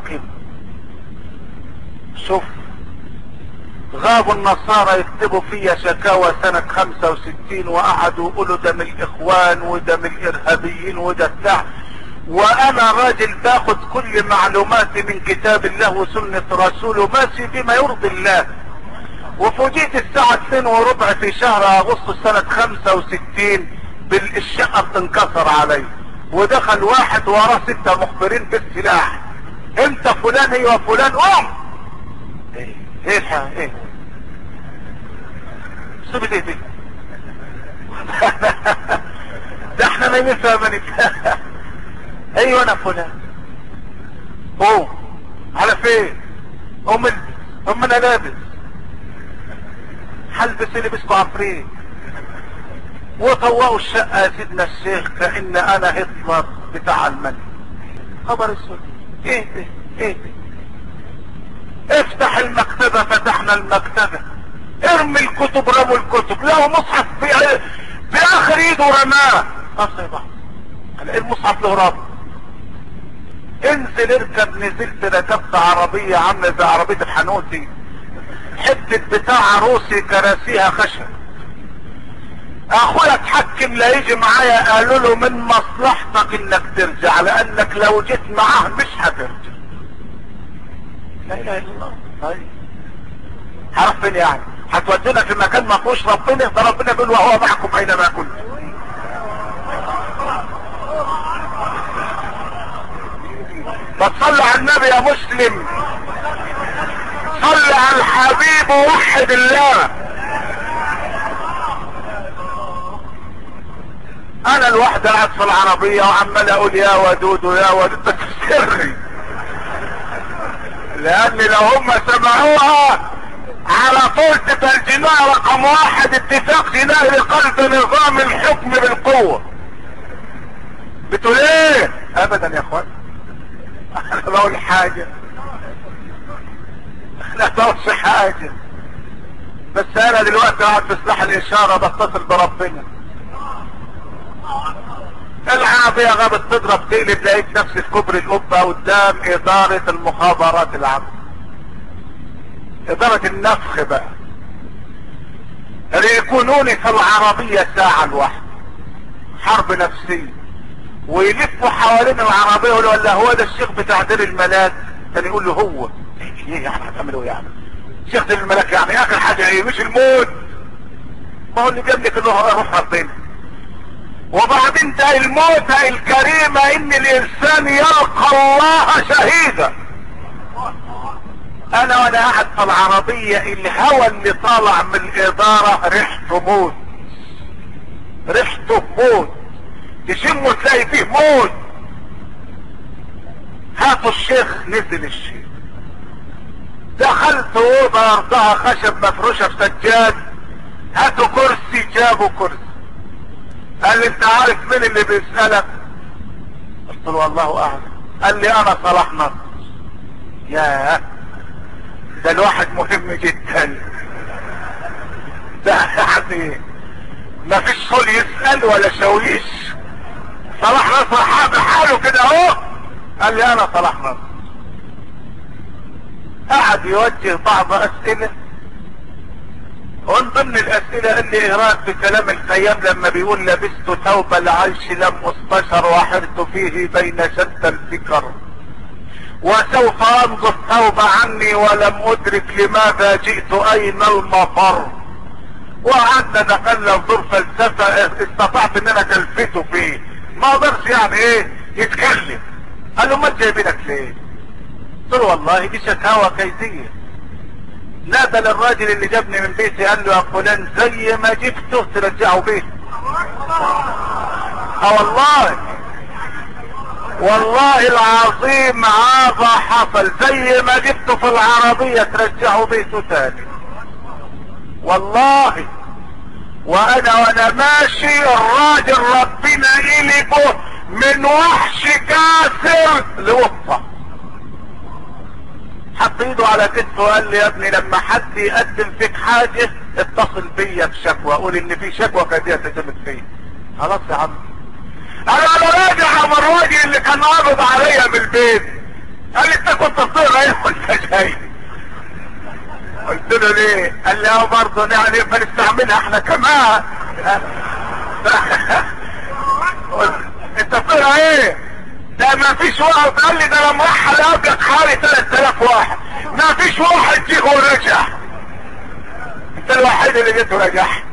قيمة شوف غابوا النصارى يكتبوا فيا شكاوى سنة 65 وقعدوا يقولوا ده من الاخوان وده من الارهابيين وده بتاع وانا راجل باخد كل معلوماتي من كتاب الله وسنة رسوله ماشي بما يرضي الله وفوجئت الساعة 2 وربع في شهر اغسطس سنة 65 بالشقة بتنكسر علي ودخل واحد وراه ستة مخبرين بالسلاح انت فلان ايوه فلان قوم ايه ايه الحق ايه سيبت ايه دي ده احنا نايمين في امان الله ايوه انا فلان قوم على فين قوم البس قوم انا لابس هلبس اللي لبسكوا عفريت وطوقوا الشقة يا سيدنا الشيخ كأن انا هتلر بتاع الملك خبر اسود ايه ده ايه ده افتح المكتبة فتحنا المكتبة ارمي الكتب رموا الكتب له مصحف في, في اخر ايده رماه اصيبه المصحف له رابط انزل اركب نزلت ركبت عربية عاملة زي عربية الحنوتي حتة بتاع عروسي كراسيها خشب اخويا اتحكم لا يجي معايا قالوا له من مصلحتك انك ترجع لانك لو جيت معاه مش هترجع لا اله الا الله طيب عارف فين يعني هتودينا في مكان ما فيهوش ربنا ده ربنا بيقول وهو معكم اينما كنتم فتصلي على النبي يا مسلم صل على الحبيب ووحد الله انا الواحد قاعد في العربية وعمال اقول يا ودود يا ودود بس سري لان لو هم سمعوها على طول تترجمها رقم واحد اتفاق جنائي لقلب نظام الحكم بالقوة بتقول ايه ابدا يا اخوان انا بقول حاجة انا بقولش حاجة بس انا دلوقتي قاعد في سلاح الاشارة بتصل بربنا العربية غابت تضرب تقلب لقيت نفسي في كبر القبة قدام ادارة المخابرات العامة ادارة النفخ بقى يكونوني في العربية ساعة الواحدة حرب نفسية ويلفوا حوالين العربية يقولوا ولا هو ده الشيخ بتاع دير الملاك كان يقول له هو ايه يعني هتعملوا يعني شيخ دير الملاك يعني اخر حاجة ايه مش الموت ما هو اللي جنبك اللي هو روح ربنا وبعدين ده الموتة الكريمة ان الانسان يلقى الله شهيدا انا وانا قاعد في العربية الهوى اللي طالع من الادارة ريحته موت ريحته موت تشمه تلاقي فيه موت هاتوا الشيخ نزل الشيخ دخلت اوضه ارضها خشب مفروشه بسجاد هاتوا كرسي جابوا كرسي قال لي انت عارف مين اللي بيسألك قلت له والله اعلم قال لي انا صلاح نصر يا ده الواحد مهم جدا ده يعني ما فيش صول يسأل ولا شويش صلاح نصر حاب حاله كده اهو قال لي انا صلاح نصر قعد يوجه بعض اسئله ومن ضمن الاسئلة قال لي ايه رايك في كلام الخيام لما بيقول لبست ثوب العيش لم استشر وحرت فيه بين شتى الفكر وسوف انظر الثوب عني ولم ادرك لماذا جئت اين المفر وقعدنا نتكلم دور فلسفة استطعت ان انا كلفته فيه ما قدرش يعني ايه يتكلم قال له ما جايبينك ليه قلت له والله دي شكاوى كيديه نادى للراجل اللي جابني من بيتي قال له يا فلان زي ما جبته ترجعه بيت اه والله والله العظيم هذا حصل زي ما جبته في العربية ترجعه بيته تاني والله وانا وانا ماشي الراجل ربنا قلبه من وحش كاسر لوفه حط ايده على كتفه وقال لي يا ابني لما حد يقدم فيك حاجة اتصل بيا بشكوى قول ان في شكوى كانت تتمت فيا خلاص يا عم انا انا راجع على الراجل اللي كان قابض عليا من البيت قال لي انت كنت بتقرا ايه وانت جاي قلت له ليه قال لي اه برضه يعني بنستعملها احنا كمان انت بتقرا ايه ده ما فيش واحد قال لي ده انا مرحل قبلك حوالي 3000 واحد ما فيش واحد جه ورجع انت الوحيد اللي جيت ورجعت